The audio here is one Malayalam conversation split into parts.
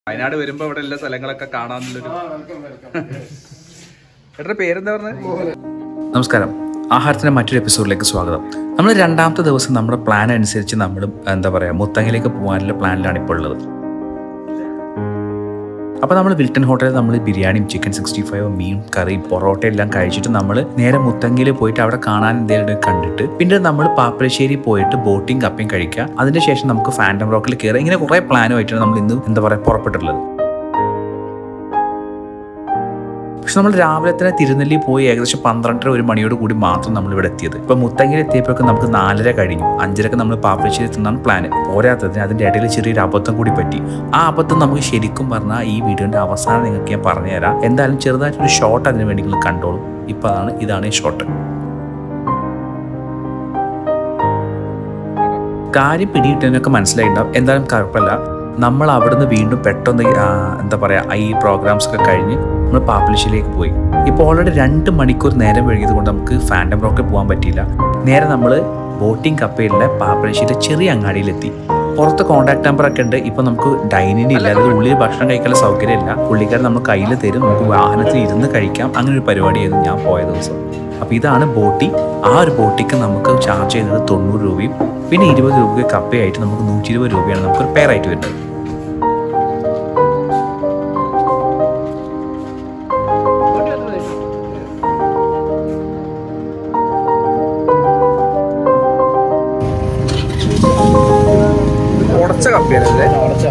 വയനാട് വരുമ്പോ ഇവിടെ എല്ലാ സ്ഥലങ്ങളൊക്കെ കാണാന്നുള്ളൊരു ഏട്ടാ പേരെന്താ പറഞ്ഞത് നമസ്കാരം ആഹാരത്തിൻ്റെ മറ്റൊരു എപ്പിസോഡിലേക്ക് സ്വാഗതം നമ്മൾ രണ്ടാമത്തെ ദിവസം നമ്മുടെ പ്ലാൻ അനുസരിച്ച് നമ്മൾ എന്താ പറയുക മുത്തങ്ങിലേക്ക് പോകാനുള്ള പ്ലാനിലാണ് ഇപ്പോൾ ഉള്ളത് അപ്പോൾ നമ്മൾ വിൽട്ടൺ ഹോട്ടലിൽ നമ്മൾ ബിരിയാണിയും ചിക്കൻ സിക്സ്റ്റി ഫൈവും മീൻ കറി പൊറോട്ട എല്ലാം കഴിച്ചിട്ട് നമ്മൾ നേരെ മുത്തങ്ങിൽ പോയിട്ട് അവിടെ കാണാൻ എന്തെങ്കിലും കണ്ടിട്ട് പിന്നെ നമ്മൾ പാപ്പളശ്ശേരി പോയിട്ട് ബോട്ടിംഗ് കപ്പയും കഴിക്കുക അതിന് ശേഷം നമുക്ക് ഫാൻറ്റം റോക്കിൽ കയറുക ഇങ്ങനെ കുറേ പ്ലാനുമായിട്ടാണ് നമ്മൾ ഇന്ന് എന്താ പറയുക പുറപ്പെട്ടിട്ടുള്ളത് പക്ഷെ നമ്മൾ രാവിലെ തന്നെ തിരുനെല്ലി പോയി ഏകദേശം പന്ത്രണ്ടര ഒരു മണിയോട് കൂടി മാത്രം നമ്മൾ ഇവിടെ എത്തിയത് ഇപ്പൊ മുത്തങ്ങിൽ എത്തിയപ്പോഴൊക്കെ നമുക്ക് നാലര കഴിഞ്ഞു അഞ്ചരക്ക് നമ്മൾ പാപ്പശ്ശേരി എത്തുന്നതാണ് പ്ലാൻ പോരാത്തതിന് അതിന്റെ ഇടയിൽ ചെറിയൊരു അബദ്ധം കൂടി പറ്റി ആ അബദ്ധം നമുക്ക് ശരിക്കും പറഞ്ഞാൽ ഈ വീഡിയോന്റെ അവസാനം നിങ്ങൾക്ക് ഞാൻ പറഞ്ഞുതരാം എന്തായാലും ചെറുതായിട്ടൊരു ഷോട്ട് അതിന് വേണ്ടി നിങ്ങൾ കണ്ടോളൂ ഇപ്പൊ അതാണ് ഇതാണ് ഈ ഷോട്ട് കാര്യം പിടിയിട്ടതിനൊക്കെ മനസ്സിലായിട്ടുണ്ടാവും എന്തായാലും കുഴപ്പമില്ല നമ്മൾ അവിടുന്ന് വീണ്ടും പെട്ടെന്ന് ആ, എന്താ പറയുക ഈ പ്രോഗ്രാംസ് ഒക്കെ കഴിഞ്ഞ് നമ്മൾ പാപ്പലശ്ശേരിയിലേക്ക് പോയി ഇപ്പോൾ ഓൾറെഡി രണ്ട് മണിക്കൂർ നേരം വൈകിയത് കൊണ്ട് നമുക്ക് ഫാൻറ്റം റോക്കിൽ പോകാൻ പറ്റിയില്ല നേരെ നമ്മൾ ബോട്ടിംഗ് കപ്പയിലെ പാപ്പലശ്ശേരി ചെറിയ അങ്ങാടിയിലെത്തി പുറത്ത് കോൺടാക്ട് നമ്പർ ഒക്കെ ഉണ്ട് ഇപ്പൊ നമുക്ക് ഡൈനിങ് ഇല്ല അതായത് ഉള്ളിൽ ഭക്ഷണം കഴിക്കാനുള്ള സൗകര്യമില്ല പുള്ളിക്കാരൻ നമ്മൾ കയ്യിൽ തരും നമുക്ക് വാഹനത്തിൽ ഇരുന്ന് കഴിക്കാം അങ്ങനെ ഒരു പരിപാടിയായിരുന്നു ഞാൻ പോയ ദിവസം അപ്പോൾ ഇതാണ് ബോട്ടി ആ ഒരു ബോട്ടിക്ക് നമുക്ക് ചാർജ് ചെയ്യുന്നത് തൊണ്ണൂറ് രൂപയും പിന്നെ ഇരുപത് രൂപയ്ക്ക് കപ്പയായിട്ട് നമുക്ക് നൂറ്റി ഇരുപത് രൂപയാണ് നമുക്ക് ഒരു പെയറായിട്ട് വരുന്നത് ഉടച്ച കപ്പയല്ലേ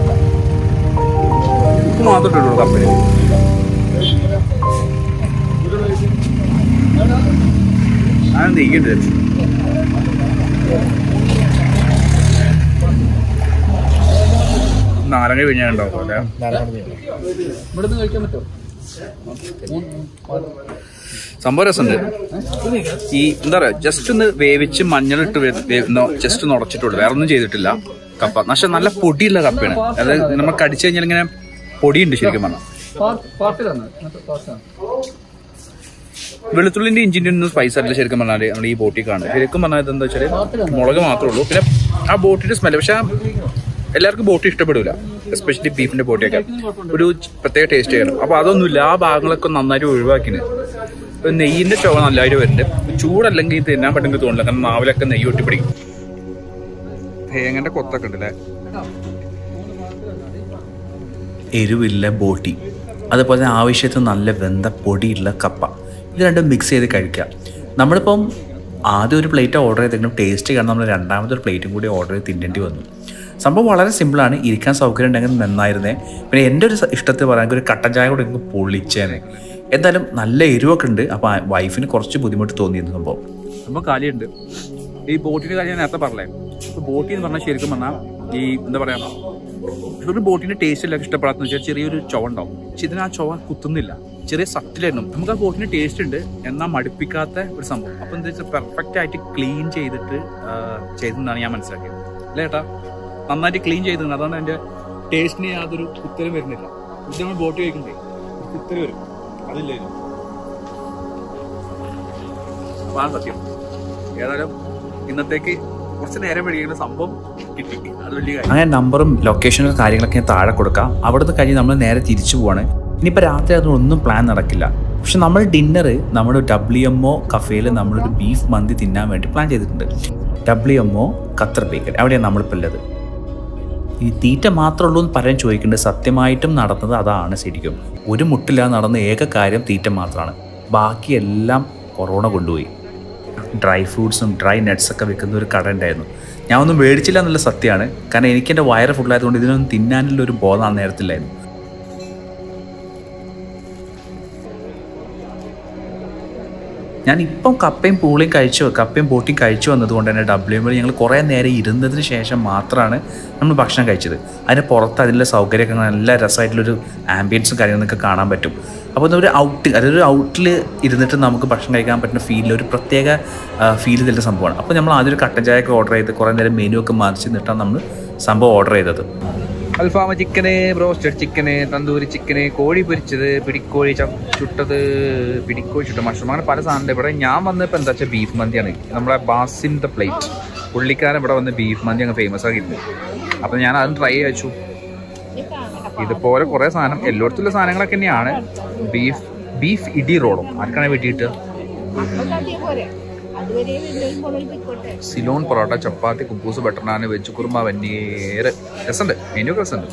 ഉപ്പ് മാത്രം ഇട്ടുള്ളൂ കപ്പയിൽ ഞാൻ നെയ്യുണ്ട് നാരങ്ങ പിഴിഞ്ഞുണ്ടാവും അല്ലേ ഇവിടുന്ന് കഴിക്കാൻ പറ്റുമോ സംഭവം രസമുണ്ട് ഈ എന്താ പറയാ ജസ്റ്റ് ഒന്ന് വേവിച്ച് മഞ്ഞളിട്ട് ജസ്റ്റ് ഒന്ന് ഉടച്ചിട്ടുള്ളൂ വേറെ ഒന്നും ചെയ്തിട്ടില്ല കപ്പ പക്ഷെ നല്ല പൊടിയുള്ള കപ്പയാണ് അതായത് നമ്മൾ കടിച്ചു കഴിഞ്ഞാൽ ഇങ്ങനെ പൊടിയുണ്ട് ശരിക്കും പറഞ്ഞാൽ പാർട്ടിലാണ് പാർട്ടിയാണ് വെളുത്തുള്ളിന്റെ ഇഞ്ചിന്റെ ഒന്നും സ്പൈസ് അല്ല ശരിക്കും പറഞ്ഞാല് നമ്മൾ ഈ ബോട്ടിൽ കാണുന്നത് ശരിക്കും പറഞ്ഞാൽ എന്താ വെച്ചാല് മുളക് മാത്രമേ ഉള്ളൂ പിന്നെ ആ ബോട്ടിന്റെ സ്മെല് പക്ഷെ ആ എല്ലാവർക്കും ബോട്ടി ഇഷ്ടപ്പെടില്ല എസ്പെഷ്യലി ബീഫിന്റെ ബോട്ടിയൊക്കെ ഒരു പ്രത്യേക ടേസ്റ്റ് ചെയ്യണം അപ്പൊ അതൊന്നുമില്ല ആ ഭാഗങ്ങളൊക്കെ നന്നായിട്ട് ഒഴിവാക്കിന് ഇപ്പൊ നെയ്യിന്റെ ചുവ നല്ലതായിട്ട് വരുന്നുണ്ട് ചൂടല്ലെങ്കിൽ ഇത് തിന്നാൻ പറ്റുമെങ്കിൽ തോന്നില്ല കാരണം നാവിലൊക്കെ നെയ്യ് ഒട്ടി പിടിക്കും തേങ്ങന്റെ കൊത്തൊക്കെ ഉണ്ടല്ലേ എരിവില്ല ബോട്ടി അതുപോലെ തന്നെ ആവശ്യത്തിന് നല്ല വെന്ത പൊടിയുള്ള കപ്പ ഇത് രണ്ടും മിക്സ് ചെയ്ത് കഴിക്കാം നമ്മളിപ്പം ആദ്യം ഒരു പ്ലേറ്റ് ഓർഡർ ചെയ്തെങ്കിലും ടേസ്റ്റ് കാരണം നമ്മൾ രണ്ടാമതൊരു പ്ലേറ്റും കൂടി ഓർഡർ ചെയ്ത് തിന്നേണ്ടി വന്നു സംഭവം വളരെ സിമ്പിളാണ് ഇരിക്കാൻ സൗകര്യം ഉണ്ടെങ്കിൽ നന്നായിരുന്നേ പിന്നെ എൻ്റെ ഒരു സ- ഇഷ്ടത്തിൽ പറയാൻ ഒരു കട്ടൻ ചായ കൂടെ എനിക്ക് പൊള്ളിച്ചേനെ എന്തായാലും നല്ല എരിവൊക്കെ ഉണ്ട് അപ്പോൾ വൈഫിന് കുറച്ച് ബുദ്ധിമുട്ട് തോന്നിയിരുന്നു സംഭവം സംഭവം കാര്യമുണ്ട് ഈ ബോട്ടിന്റെ കാര്യം ഞാൻ നേരത്തെ പറഞ്ഞേ ഇപ്പൊ ബോട്ടി എന്ന് പറഞ്ഞാൽ ശരിക്കും പറഞ്ഞാൽ ഈ എന്താ പറയാ ഒരു ബോട്ടിന്റെ ടേസ്റ്റ് എല്ലാം ഇഷ്ടപ്പെടാത്ത വെച്ചാൽ ചെറിയൊരു ചൊവ ഉണ്ടാവും പക്ഷെ ഇതിന് ആ ചൊവ കുത്തുന്നില്ല ചെറിയ സട്ടിലായിരുന്നു നമുക്ക് ആ ബോട്ടിന് ടേസ്റ്റ് ഉണ്ട് എന്നാൽ മടുപ്പിക്കാത്ത ഒരു സംഭവം അപ്പൊ എന്താ വെച്ചാൽ പെർഫെക്റ്റ് ആയിട്ട് ക്ലീൻ ചെയ്തിട്ട് ആ, ചെയ്തെന്നാണ് ഞാൻ മനസ്സിലാക്കിയത് അല്ലേ ഏട്ടാ നന്നായിട്ട് ക്ലീൻ ചെയ്തിട്ടുണ്ട് അതാണ് എന്റെ ടേസ്റ്റിന് യാതൊരു കുത്തലും വരുന്നില്ല ഇത് നമ്മൾ ബോട്ട് കഴിക്കുമ്പോഴേ ഒരു കുത്തല് വരും അതില്ലായിരുന്നു അതാണ് സത്യം ഏതായാലും ഇന്നത്തേക്ക് കുറച്ച് നേരം വഴിയുള്ള സംഭവം കിട്ടി അത് വലിയ കാര്യം അങ്ങനെ നമ്പറും ലൊക്കേഷനും കാര്യങ്ങളൊക്കെ ഞാൻ താഴെ കൊടുക്കാം അവിടുന്ന് കഴിഞ്ഞ് നമ്മൾ നേരെ തിരിച്ചു പോവാണ് ഇനിയിപ്പോൾ രാത്രി അതൊന്നും പ്ലാൻ നടക്കില്ല പക്ഷെ നമ്മൾ ഡിന്നർ നമ്മുടെ ഡബ്ല്യു എം ഒ കഫേയിൽ നമ്മളൊരു ബീഫ് മന്തി തിന്നാൻ വേണ്ടി പ്ലാൻ ചെയ്തിട്ടുണ്ട് W M O Qatar bakery അവിടെയാണ് നമ്മളിപ്പോൾ ഉള്ളത് ഈ തീറ്റ മാത്രമേ ഉള്ളൂ എന്ന് പറയാൻ ചോദിക്കേണ്ടത് സത്യമായിട്ടും നടന്നത് അതാണ് ശരിക്കും ഒരു മുട്ടില്ലാതെ നടന്ന ഏക കാര്യം തീറ്റ മാത്രമാണ് ബാക്കിയെല്ലാം കൊറോണ കൊണ്ടുപോയി ഡ്രൈ ഫ്രൂട്ട്സും ഡ്രൈ നട്ട്സ് ഒക്കെ വെക്കുന്ന ഒരു കട ഉണ്ടായിരുന്നു ഞാൻ ഒന്നും മേടിച്ചില്ല എന്നുള്ള സത്യമാണ് കാരണം എനിക്ക് എൻ്റെ വയറ് ഫുള്ളായതുകൊണ്ട് ഇതിനൊന്നും തിന്നാനുള്ള ഒരു ബോധം ആ നേരത്തില്ലായിരുന്നു ഞാൻ ഇപ്പം കപ്പയും പൂളിയും കഴിച്ചു കപ്പയും ബോട്ടിയും കഴിച്ചു വന്നതുകൊണ്ട് തന്നെ ഡബ്ല്യു എമ്മിൽ ഞങ്ങൾ കുറേ നേരം ഇരുന്നതിന് ശേഷം മാത്രമാണ് നമ്മൾ ഭക്ഷണം കഴിച്ചത് അതിന് പുറത്ത് അതിൻ്റെ സൗകര്യമൊക്കെ നല്ല രസമായിട്ടുള്ളൊരു ആംബിയൻസും കാര്യങ്ങളൊക്കെ കാണാൻ പറ്റും അപ്പോൾ ഒരു ഔട്ട് അതായത് ഒരു ഔട്ടിൽ ഇരുന്നിട്ട് നമുക്ക് ഭക്ഷണം കഴിക്കാൻ പറ്റുന്ന ഫീലിൽ ഒരു പ്രത്യേക ഫീൽ ഇതിൻ്റെ സംഭവമാണ് അപ്പോൾ നമ്മൾ ആദ്യം ഒരു കട്ടൻ ചായ ഒക്കെ ഓർഡർ ചെയ്ത് കുറേ നേരം മെനു ഒക്കെ മറിച്ച് നിന്നിട്ടാണ് നമ്മൾ സംഭവം ഓർഡർ ചെയ്തത് അൽഫാമ ചിക്കന് ബ്രോസ്റ്റഡ് ചിക്കന് തന്തൂരി ചിക്കന് കോഴി പൊരിച്ചത് പിടിക്കോഴി ച- ചുട്ടത് പിടിക്കോഴി ചുട്ട മഷ്റൂം അങ്ങനെ പല സാധനം ഇവിടെ ഞാൻ വന്നപ്പോൾ എന്താ വെച്ചാൽ ബീഫ് മന്തിയാണ് നമ്മളെ ബാസിൻ ദ പ്ലേറ്റ് പുള്ളിക്കാരൻ ഇവിടെ വന്ന് ബീഫ് മന്തി അങ്ങ് ഫേമസ് ആക്കിയിരുന്നു അപ്പം ഞാൻ അതും ട്രൈ ചെയ്തു ഇതുപോലെ കുറെ സാധനം എല്ലായിടത്തുള്ള സാധനങ്ങളൊക്കെ തന്നെയാണ് ബീഫ് ബീഫ് ഇടി റോളും ആർക്കാണ് വെട്ടിയിട്ട് സിലോൺ പൊറോട്ട ചപ്പാത്തി കുബൂസ് ബട്ടർ നാൻ വെജ് കുറുമ വന്നീര് രസമുണ്ട് മെനു രസമുണ്ട്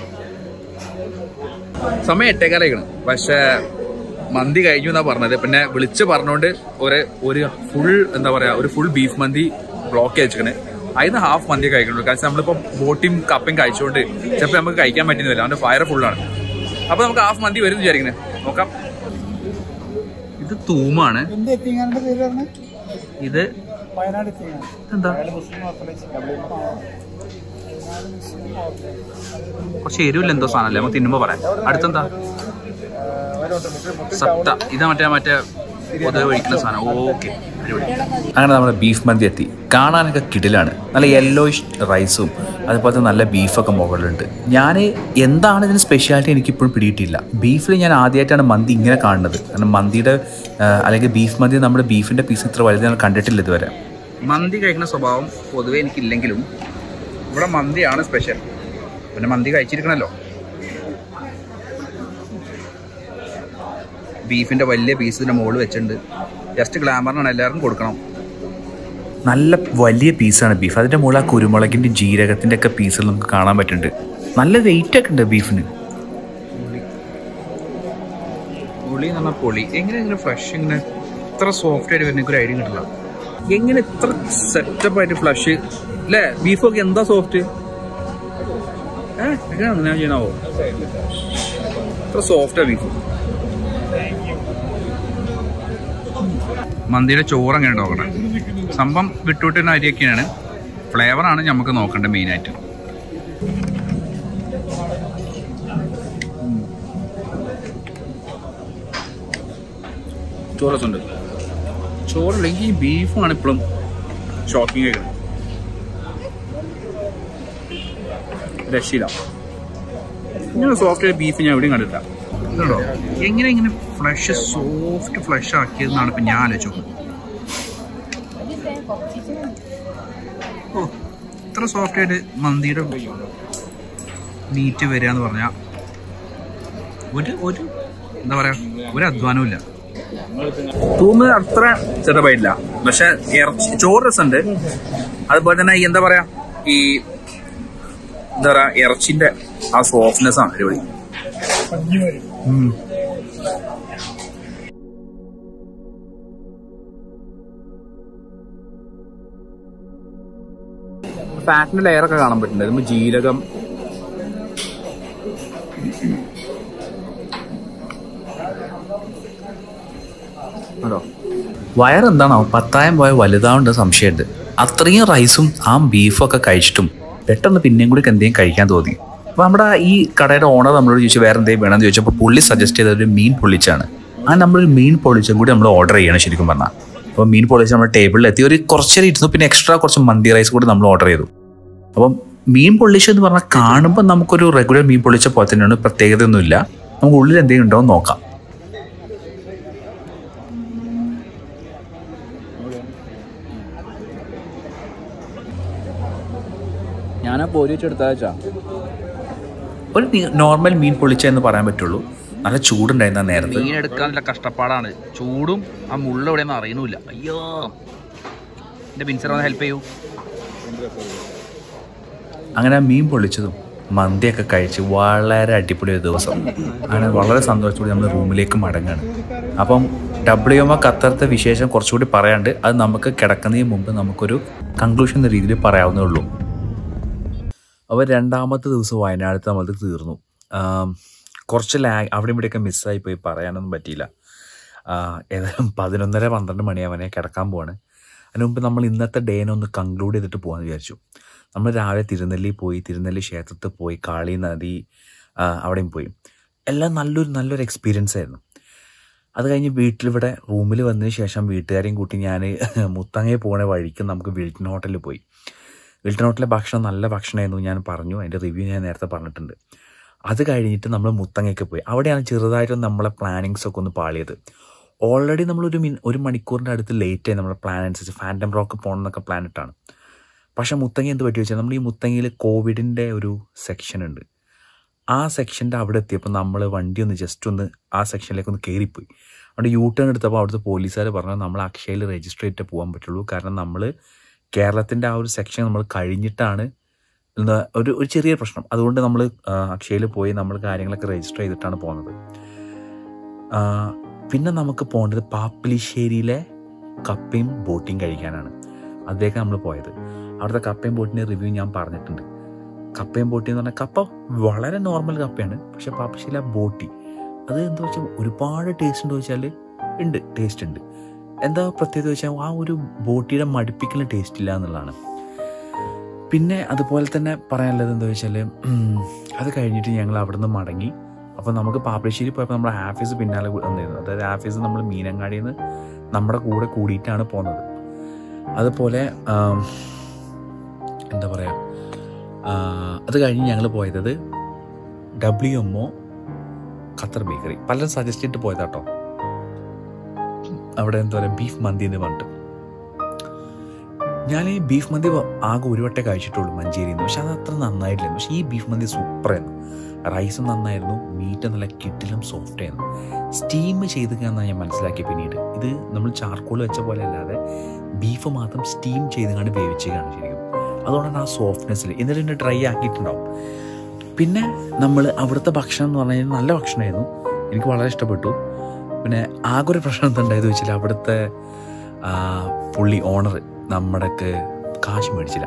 സമയം എട്ടേക്കാലായിക്കണ് പക്ഷെ മന്തി കഴിഞ്ഞു എന്നാ പറഞ്ഞത് പിന്നെ വിളിച്ച് പറഞ്ഞോണ്ട് ഒരു ഒരു ഫുൾ എന്താ പറയാ ഒരു ഫുൾ ബീഫ് മന്തി ബ്ലോക്ക് അയച്ചിക്കണ് അതിന് ഹാഫ് മന്തി കഴിക്കുന്നുള്ളൂ കാരണം നമ്മളിപ്പോ ബോട്ടിയും കപ്പയും കഴിച്ചുകൊണ്ട് ചിലപ്പോൾ നമുക്ക് കഴിക്കാൻ പറ്റുന്നില്ല അവന്റെ ഫയർ ഫുള്ളാണ് അപ്പൊ നമുക്ക് ഹാഫ് മന്തി വരും വിചാരിക്കുന്നത് നോക്കാം ഇത് തൂമാണ് എന്ത് എത്തിങ്ങാണ്ട് പേര് പറഞ്ഞ ഇത് വയനാട് എത്തിങ്ങാണ് എന്താ കുറച്ച് എരിവില്ല എന്തോ സാധനമല്ലേ നമുക്ക് തിന്നുമ്പോ പറയാം അടുത്തെന്താ സത്ത ഇതാ മറ്റേ മറ്റേ പൊതുവെ ഒഴിക്കുന്ന സാധനം ഓക്കെ അങ്ങനെ നമ്മുടെ ബീഫ് മന്തി എത്തി കാണാനൊക്കെ കിടിലാണ് നല്ല യെല്ലോയിഷ് റൈസും അതുപോലെ തന്നെ നല്ല ബീഫൊക്കെ മുകളിലുണ്ട് ഞാൻ എന്താണ് ഇതിന് സ്പെഷ്യാലിറ്റി എനിക്കിപ്പോഴും പിടിയിട്ടില്ല ബീഫിൽ ഞാൻ ആദ്യമായിട്ടാണ് മന്തി ഇങ്ങനെ കാണുന്നത് കാരണം മന്തിയുടെ ആ, അല്ലെങ്കിൽ ബീഫ് മന്തി നമ്മുടെ ബീഫിൻ്റെ പീസ് ഇത്ര വലുത് ഞാൻ കണ്ടിട്ടില്ല ഇതുവരെ മന്തി കഴിക്കുന്ന സ്വഭാവം പൊതുവെ എനിക്കില്ലെങ്കിലും ഇവിടെ മന്തിയാണ് സ്പെഷ്യൽ പിന്നെ മന്തി കഴിച്ചിരിക്കണല്ലോ ബീഫിന്റെ വലിയ പീസ് ഇതിന്റെ മുകളിൽ വെച്ചിട്ടുണ്ട് ജസ്റ്റ് ഗ്ലാമറിനാണ് എല്ലാവർക്കും കൊടുക്കണം നല്ല വലിയ പീസാണ് ബീഫ് അതിൻ്റെ മുകളിൽ ആ കുരുമുളകിൻ്റെ ജീരകത്തിൻ്റെ ഒക്കെ പീസുകൾ നമുക്ക് കാണാൻ പറ്റുന്നുണ്ട് നല്ല വെയിറ്റ് ഒക്കെ ഉണ്ട് ബീഫിന് പുളി എന്ന് പറഞ്ഞാൽ പൊളി എങ്ങനെ ഇങ്ങനെ ഫ്ലഷ് ഇങ്ങനെ ഇത്ര സോഫ്റ്റ് ആയിട്ട് വരുന്ന ഒരു ഐഡിയ കിട്ടില്ല എങ്ങനെ ഇത്ര സെറ്റപ്പ് ആയിട്ട് ഫ്ലഷ് അല്ലേ ബീഫൊക്കെ എന്താ സോഫ്റ്റ് ഏഹ് എങ്ങനെ അങ്ങനെ ചെയ്യണാവോ ഇത്ര സോഫ്റ്റാ ബീഫ് മന്തിയുടെ ചോറ് എങ്ങനെ നോക്കണം സംഭവം വിട്ടുവിട്ടുന്ന അരിയൊക്കെയാണ് ഫ്ലേവറാണ് നമുക്ക് നോക്കേണ്ടത് മെയിനായിട്ട് ചോറ് രസമുണ്ട് ചോറില്ലെങ്കിൽ ഈ ബീഫാണ് ഇപ്പോഴും ഷോക്കിംഗ് ആയിരിക്കുന്നത് രക്ഷയില്ല ഇങ്ങനെ സോഫ്റ്റ് ആയ ബീഫ് ഞാൻ എവിടെയും കണ്ടിട്ടില്ല ഇതുണ്ടോ എങ്ങനെ ഇങ്ങനെ ഫ്ലഷ് സോഫ്റ്റ് ഫ്ലഷ് ആക്കിയതെന്നാണ് ഇപ്പൊ ഞാൻ ആലോചിച്ചത് ഓ ഇത്ര സോഫ്റ്റ് ആയിട്ട് മന്തിയുടെ മീറ്റ് വരിക എന്ന് പറഞ്ഞാൽ ഒരു ഒരു എന്താ പറയാ ഒരു അധ്വാനവും ഇല്ല തൂമ്പ് അത്ര ചെറുതായിട്ടില്ല പക്ഷെ ഇറച്ചി ചോറ് രസമുണ്ട് അതുപോലെ തന്നെ ഈ എന്താ പറയാ ഈ എന്താ പറയാ ഇറച്ചിന്റെ ആ സോഫ്റ്റ്നെസ് ആണ് അടിപൊളി ഉം. ഫാറ്റിന്റെ ലെയറൊക്കെ കാണാൻ പറ്റുന്നുണ്ട് ഇതിന് ജീരകം അതോ വയറെന്താണോ പത്തായം പോയ വലുതാവേണ്ട സംശയമുണ്ട് അത്രയും റൈസും ആ ബീഫും ഒക്കെ കഴിച്ചിട്ടും പെട്ടെന്ന് പിന്നെയും കൂടി എന്തെങ്കിലും കഴിക്കാൻ തോന്നി അപ്പോൾ നമ്മുടെ ഈ കടയുടെ ഓണർ നമ്മളോട് ചോദിച്ചു വേറെ എന്തെങ്കിലും വേണമെന്ന് ചോദിച്ചപ്പോൾ പുള്ളി സജസ്റ്റ് ചെയ്ത ഒരു മീൻ പൊള്ളിച്ചാണ് ആ നമ്മളൊരു മീൻ പൊള്ളിച്ചും കൂടി നമ്മൾ ഓർഡർ ചെയ്യണം ശരിക്കും പറഞ്ഞാൽ അപ്പോൾ മീൻ പൊള്ളിച്ച് നമ്മുടെ ടേബിളിൽ എത്തി ഒരു കുറച്ചേരം ഇരുന്നു പിന്നെ എക്സ്ട്രാ കുറച്ച് മന്തി റൈസ് കൂടി നമ്മൾ ഓർഡർ ചെയ്തു അപ്പം മീൻ പൊള്ളിച്ച എന്ന് പറഞ്ഞാൽ കാണുമ്പോൾ നമുക്കൊരു റെഗുലർ മീൻ പൊള്ളിച്ച പോലെ തന്നെയാണ് പ്രത്യേകതയൊന്നുമില്ല നമുക്ക് ഉള്ളിൽ എന്തെങ്കിലും ഉണ്ടോ എന്ന് നോക്കാം ഞാനാ പോരി വെച്ചെടുത്താച്ചാ ഒരു നി- നോർമൽ മീൻ പൊള്ളിച്ച എന്ന് പറയാൻ പറ്റുള്ളൂ നല്ല ചൂടുണ്ടായിരുന്നു ആ നേരത്ത് മീൻ എടുക്കാനുള്ള കഷ്ടപ്പാടാണ് ചൂടും ആ മുള്ള എവിടെയൊന്നും അറിയണമില്ല അയ്യോ എന്റെ ബിൻസർ ഒന്ന് ഹെൽപ്പ് ചെയ്യൂ അങ്ങനെ ആ മീൻ പൊള്ളിച്ചതും മന്തിയൊക്കെ കഴിച്ച് വളരെ അടിപൊളി ഒരു ദിവസം അങ്ങനെ വളരെ സന്തോഷത്തോടെ നമ്മൾ റൂമിലേക്ക് മടങ്ങാണ് അപ്പം ഡബ്ല്യു എം ഖത്തറത്തെ വിശേഷം കുറച്ചുകൂടി പറയാണ്ട് അത് നമുക്ക് കിടക്കുന്നതിന് മുമ്പ് നമുക്കൊരു കൺക്ലൂഷൻ എന്ന രീതിയിൽ പറയാവുന്നേ ഉള്ളൂ അപ്പോൾ രണ്ടാമത്തെ ദിവസം വയനാട് നമ്മൾ തീർന്നു ആം, കുറച്ച് ലാഗ് അവിടെ ഇവിടെയൊക്കെ മിസ്സായി പോയി പറയാനൊന്നും പറ്റിയില്ല ആ, ഏതായാലും പതിനൊന്നര പന്ത്രണ്ട് മണിയാവനെ കിടക്കാൻ പോവാണ് അതിന് മുമ്പ് നമ്മൾ ഇന്നത്തെ ഡേനെ ഒന്ന് കൺക്ലൂഡ് ചെയ്തിട്ട് പോകാമെന്ന് വിചാരിച്ചു നമ്മൾ രാവിലെ തിരുനെല്ലി പോയി തിരുനെല്ലി ക്ഷേത്രത്തിൽ പോയി കാളി നദി ആ, അവിടെയും പോയി എല്ലാം നല്ലൊരു നല്ലൊരു എക്സ്പീരിയൻസ് ആയിരുന്നു അത് കഴിഞ്ഞ് വീട്ടിലിവിടെ റൂമിൽ വന്നതിന് ശേഷം വീട്ടുകാരെയും കൂട്ടി ഞാൻ മുത്തങ്ങയെ പോണ വഴിക്ക് നമുക്ക് വിൽട്ടൺ ഹോട്ടലിൽ പോയി വിൽട്ടൺ ഹോട്ടലിലെ ഭക്ഷണം നല്ല ഭക്ഷണമായിരുന്നു ഞാൻ പറഞ്ഞു അതിൻ്റെ റിവ്യൂ ഞാൻ നേരത്തെ പറഞ്ഞിട്ടുണ്ട് അത് കഴിഞ്ഞിട്ട് നമ്മൾ മുത്തങ്ങയ്ക്ക് പോയി അവിടെയാണ് ചെറുതായിട്ടും നമ്മളെ പ്ലാനിങ്സ് ഒക്കെ ഒന്ന് പാളിയത് ഓൾറെഡി നമ്മളൊരു മിൻ ഒരു മണിക്കൂറിൻ്റെ അടുത്ത് ലേറ്റ് ആയി നമ്മുടെ പ്ലാൻ അനുസരിച്ച് ഫാൻറ്റം റോക്ക് പോകണം എന്നൊക്കെ പ്ലാൻ ഇട്ടാണ് പക്ഷെ മുത്തങ്ങ എന്ത് പറ്റി വെച്ചാൽ നമ്മൾ ഈ മുത്തങ്ങയിൽ കോവിഡിൻ്റെ ഒരു സെക്ഷൻ ഉണ്ട് ആ സെക്ഷൻ്റെ അവിടെ എത്തിയപ്പോൾ നമ്മൾ വണ്ടി ഒന്ന് ജസ്റ്റ് ഒന്ന് ആ സെക്ഷനിലേക്ക് ഒന്ന് കയറിപ്പോയി അവിടെ യൂ ടേൺ എടുത്തപ്പോൾ അവിടുത്തെ പോലീസുകാർ പറഞ്ഞു നമ്മൾ അക്ഷയയിൽ രജിസ്റ്റർ ചെയ്തിട്ട് പോകാൻ പറ്റുള്ളൂ കാരണം നമ്മൾ കേരളത്തിൻ്റെ ആ ഒരു സെക്ഷൻ നമ്മൾ കഴിഞ്ഞിട്ടാണ് എന്താ ഒരു ഒരു ചെറിയ പ്രശ്നം അതുകൊണ്ട് നമ്മൾ അക്ഷയയിൽ പോയി നമ്മൾ കാര്യങ്ങളൊക്കെ രജിസ്റ്റർ ചെയ്തിട്ടാണ് പോകുന്നത് ആ, പിന്നെ നമുക്ക് പോകേണ്ടത് പാപ്പിലിശ്ശേരിയിലെ കപ്പയും ബോട്ടിങ് കഴിക്കാനാണ് അതിലേക്ക് നമ്മൾ പോയത് അവിടുത്തെ കപ്പയും ബോട്ടിൻ്റെ റിവ്യൂ ഞാൻ പറഞ്ഞിട്ടുണ്ട് കപ്പയും ബോട്ടി എന്ന് പറഞ്ഞാൽ കപ്പ വളരെ നോർമൽ കപ്പയാണ് പക്ഷെ പാപ്പിശ്ശേരിയിലെ ബോട്ടി അത് എന്താ വെച്ചാൽ ഒരുപാട് ടേസ്റ്റ് ഉണ്ടോ വെച്ചാൽ ഉണ്ട് ടേസ്റ്റ് ഉണ്ട് എന്താ പ്രത്യേകത വെച്ചാൽ ആ ഒരു ബോട്ടിയുടെ മടുപ്പിക്കൽ ടേസ്റ്റ് ഇല്ല എന്നുള്ളതാണ് പിന്നെ അതുപോലെ തന്നെ പറയാനുള്ളത് എന്താ വെച്ചാൽ അത് കഴിഞ്ഞിട്ട് ഞങ്ങൾ അവിടെ നിന്ന് മടങ്ങി അപ്പോൾ നമുക്ക് പാപ്പിശ്ശേരി പോയപ്പോൾ നമ്മുടെ ഹാഫീസ് പിന്നാലെ വന്നിരുന്നു അതായത് ഹാഫീസ് നമ്മൾ മീനങ്ങാടിയിൽ നിന്ന് നമ്മുടെ കൂടെ കൂടിയിട്ടാണ് പോകുന്നത് അതുപോലെ ആം, എന്താ പറയുക അത് കഴിഞ്ഞ് ഞങ്ങൾ പോയത് W M O Qatar bakery പലരും സജസ്റ്റ് ചെയ്തിട്ട് പോയതാട്ടോ അവിടെ എന്താ പറയുക ബീഫ് മന്തി എന്ന് പറഞ്ഞിട്ട് ഞാൻ ഈ ബീഫ് മന്തി ആകെ ഒരു വട്ടേ കഴിച്ചിട്ടുള്ളൂ മഞ്ചേരിയിൽ നിന്ന് പക്ഷെ അത് അത്ര നന്നായിട്ടില്ല പക്ഷെ ഈ ബീഫ് മന്തി സൂപ്പറായിരുന്നു റൈസും നന്നായിരുന്നു മീറ്റ് നല്ല കിട്ടിലും സോഫ്റ്റ് ആയിരുന്നു സ്റ്റീം ചെയ്തുകയെന്നാണ് ഞാൻ മനസ്സിലാക്കി പിന്നീട് ഇത് നമ്മൾ ചാർക്കോൾ വെച്ച പോലെ അല്ലാതെ ബീഫ് മാത്രം സ്റ്റീം ചെയ്തുകൊണ്ട് വേവിച്ചതാണ് ശരിക്കും അതുകൊണ്ടാണ് ആ സോഫ്റ്റ്നെസ്സിൽ എന്നിട്ട് പിന്നെ ഡ്രൈ ആക്കിയിട്ടുണ്ടാവും പിന്നെ നമ്മൾ അവിടുത്തെ ഭക്ഷണം എന്ന് പറഞ്ഞു കഴിഞ്ഞാൽ നല്ല ഭക്ഷണമായിരുന്നു എനിക്ക് വളരെ ഇഷ്ടപ്പെട്ടു പിന്നെ ആകെ ഒരു പ്രശ്നം എന്തായത് വെച്ചാൽ അവിടുത്തെ ആ, പുള്ളി ഓണർ നമ്മുടെക്ക് കാശ് മേടിച്ചില്ല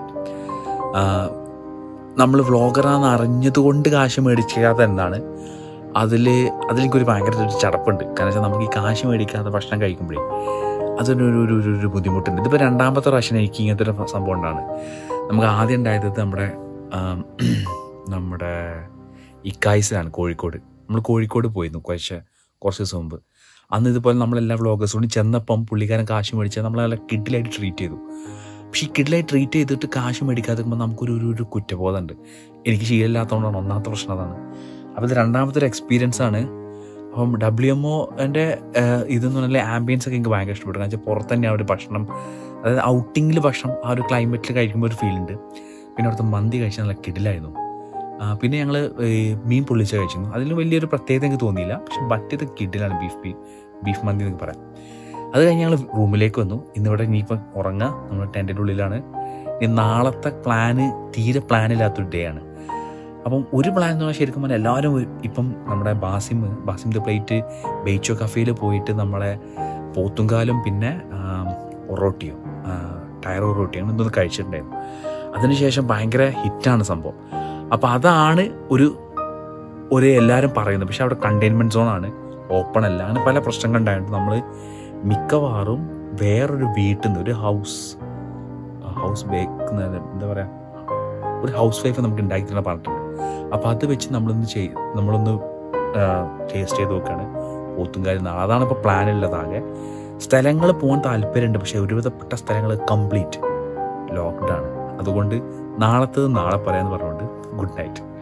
നമ്മൾ വ്ളോഗറാന്ന് അറിഞ്ഞത് കൊണ്ട് കാശ് മേടിക്കാത്ത എന്താണ് അതിൽ അതിലേക്കൊരു ഭയങ്കര ഒരു ചടപ്പുണ്ട് കാരണം വെച്ചാൽ നമുക്ക് ഈ കാശ് മേടിക്കാത്ത ഭക്ഷണം കഴിക്കുമ്പോഴേ അതിനൊരു ഒരു ഒരു ഒരു ബുദ്ധിമുട്ടുണ്ട് ഇതിപ്പോൾ രണ്ടാമത്തെ പ്രാവശ്യം എനിക്ക് ഇങ്ങനത്തെ ഒരു സംഭവം ഉണ്ടാണ് നമുക്ക് ആദ്യം ഉണ്ടായത് നമ്മുടെ ആം, നമ്മുടെ ഇക്കായ്സിലാണ് കോഴിക്കോട് നമ്മൾ കോഴിക്കോട് പോയിരുന്നു കുറച്ച് കുറച്ച് ദിവസം മുമ്പ് അന്ന് ഇതുപോലെ നമ്മളെല്ലാ വ്ളോഗേഴ്സും ചെന്നപ്പം പുള്ളിക്കാരൻ കാശ് മേടിച്ചാൽ നമ്മളെ നല്ല കിഡിലായിട്ട് ട്രീറ്റ് ചെയ്തു പക്ഷേ ഈ കിഡിലായി ട്രീറ്റ് ചെയ്തിട്ട് കാശ് മേടിക്കാതെ നിൽക്കുമ്പോൾ നമുക്കൊരു ഒരു ഒരു കുറ്റബോധമുണ്ട് എനിക്ക് ശീലമില്ലാത്തതുകൊണ്ടാണ് ഒന്നാമത്തെ പ്രശ്നം അതാണ് അപ്പോൾ ഇത് രണ്ടാമത്തെ ഒരു എക്സ്പീരിയൻസ് ആണ് അപ്പം ഡബ്ല്യു എം ഒൻ്റെ ഇതെന്ന് പറഞ്ഞാൽ ആംബിയൻസ് ഒക്കെ എനിക്ക് ഭയങ്കര ഇഷ്ടപ്പെട്ടു കാരണം വെച്ചാൽ പുറത്ത് തന്നെയാണ് ഒരു ഭക്ഷണം അതായത് ഔട്ടിങ്ങിൽ ഭക്ഷണം ആ ഒരു ക്ലൈമറ്റിൽ കഴിക്കുമ്പോൾ ഒരു ഫീൽ ഉണ്ട് പിന്നെ അവിടുത്തെ മന്തി കഴിച്ചാൽ നല്ല കിടിലായിരുന്നു ആ, പിന്നെ ഞങ്ങൾ മീൻ പൊള്ളിച്ച കഴിച്ചിരുന്നു അതിൽ വലിയൊരു പ്രത്യേകത എനിക്ക് തോന്നിയില്ല പക്ഷെ മറ്റേത് കിഡിലാണ് ബീഫ് ബീഫ് ബീഫ് മന്തി എന്നൊക്കെ പറയാം അത് കഴിഞ്ഞ് ഞങ്ങൾ റൂമിലേക്ക് വന്നു ഇന്നിവിടെ ഇനിയിപ്പം ഉറങ്ങുക നമ്മൾ ടെൻറ്റിൻ്റെ ഉള്ളിലാണ് ഇനി നാളത്തെ പ്ലാന് തീരെ പ്ലാനില്ലാത്തൊരു ഡേ ആണ് അപ്പം ഒരു പ്ലാൻ എന്ന് പറഞ്ഞാൽ ശരിക്കും പറഞ്ഞാൽ എല്ലാവരും ഒരു- ഇപ്പം നമ്മുടെ ബാസിം ബാസിം ദ പ്ലേറ്റ് ബെയ്ച്ചോ കഫേയിൽ പോയിട്ട് നമ്മളെ പോത്തുംകാലും പിന്നെ ആം, ഒറോട്ടിയോ ആ, ടയർ ഒറോട്ടിയോ അങ്ങനെ എന്തോന്ന് കഴിച്ചിട്ടുണ്ടായിരുന്നു അതിനുശേഷം ഭയങ്കര ഹിറ്റാണ് സംഭവം അപ്പം അതാണ് ഒരു ഒരു എല്ലാവരും പറയുന്നത് പക്ഷെ അവിടെ കണ്ടെയ്ൻമെൻറ്റ് സോണാണ് ഓപ്പൺ അല്ല അങ്ങനെ പല പ്രശ്നങ്ങൾ ഉണ്ടായിട്ട് നമ്മൾ മിക്കവാറും വേറൊരു വീട്ടിൽ നിന്ന് ഒരു ഹൗസ് ഹൗസ് ബേക്കുന്ന എന്താ പറയുക ഒരു ഹൗസ് വൈഫ് നമുക്ക് ഉണ്ടാക്കി തന്നെ പറഞ്ഞിട്ടുണ്ട് അപ്പോൾ അത് വെച്ച് നമ്മളൊന്ന് ചെയ് നമ്മളൊന്ന് ടേസ്റ്റ് ചെയ്ത് നോക്കുകയാണ് പോത്തുംകാരി അതാണ് ഇപ്പോൾ പ്ലാൻ ഉള്ളതാകെ സ്ഥലങ്ങൾ പോകാൻ താല്പര്യമുണ്ട് പക്ഷേ ഒരുവിധപ്പെട്ട സ്ഥലങ്ങൾ കംപ്ലീറ്റ് ലോക്ക്ഡ് ആണ് അതുകൊണ്ട് നാളത്തത് നാളെ പറയാമെന്ന് പറഞ്ഞുകൊണ്ട് ഗുഡ് നൈറ്റ്